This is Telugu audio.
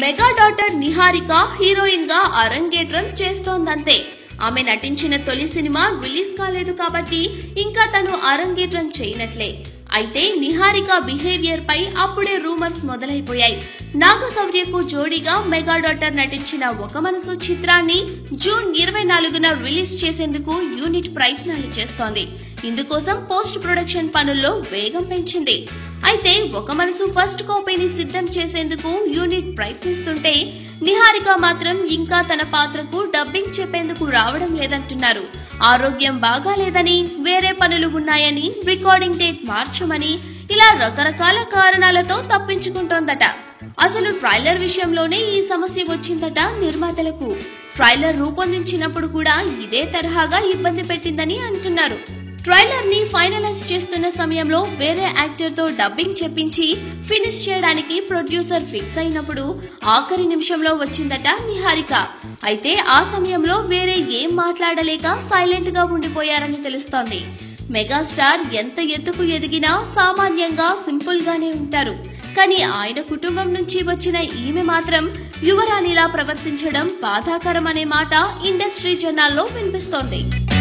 మెగా డాటర్ నిహారిక హీరోయిన్ గా అరంగేట్రం చేస్తోందంతే ఆమె నటించిన తొలి సినిమా రిలీజ్ కాలేదు కాబట్టి ఇంకా తను అరంగేట్రం చేయనట్లే అయితే నిహారిక బిహేవియర్ పై అప్పుడే రూమర్స్ మొదలైపోయాయి నాగశౌర్యకు జోడీగా మెగా డాటర్ నటించిన ఒక మనసు చిత్రాన్ని జూన్ ఇరవై నాలుగున రిలీజ్ చేసేందుకు యూనిట్ ప్రయత్నాలు చేస్తోంది ఇందుకోసం పోస్ట్ ప్రొడక్షన్ పనుల్లో వేగం పెంచింది అయితే ఒక మనసు ఫస్ట్ కాపీని సిద్ధం చేసేందుకు యూనిట్ ప్రయత్నిస్తుంటే నిహారిక మాత్రం ఇంకా తన పాత్రకు డబ్బింగ్ చెప్పేందుకు రావడం లేదంటున్నారు ఆరోగ్యం బాగాలేదని వేరే పనులు ఉన్నాయని రికార్డింగ్ డేట్ మార్చమని ఇలా రకరకాల కారణాలతో తప్పించుకుంటోందట అసలు ట్రైలర్ విషయంలోనే ఈ సమస్య వచ్చిందట నిర్మాతలకు ట్రైలర్ రూపొందించినప్పుడు కూడా ఇదే తరహాగా ఇబ్బంది పెట్టిందని అంటున్నారు ట్రైలర్ ని ఫైనలైజ్ చేస్తున్న సమయంలో వేరే యాక్టర్ తో డబ్బింగ్ చెప్పించి ఫినిష్ చేయడానికి ప్రొడ్యూసర్ ఫిక్స్ అయినప్పుడు ఆఖరి నిమిషంలో వచ్చిందట నిహారిక అయితే ఆ సమయంలో వేరే ఏం మాట్లాడలేక సైలెంట్ గా ఉండిపోయారని తెలుస్తోంది మెగాస్టార్ ఎంత ఎత్తుకు ఎదిగినా సామాన్యంగా సింపుల్ గానే ఉంటారు కానీ ఆయన కుటుంబం నుంచి వచ్చిన ఈమె మాత్రం యువరాణిలా ప్రవర్తించడం బాధాకరం అనే మాట ఇండస్ట్రీ జనాల్లో వినిపిస్తోంది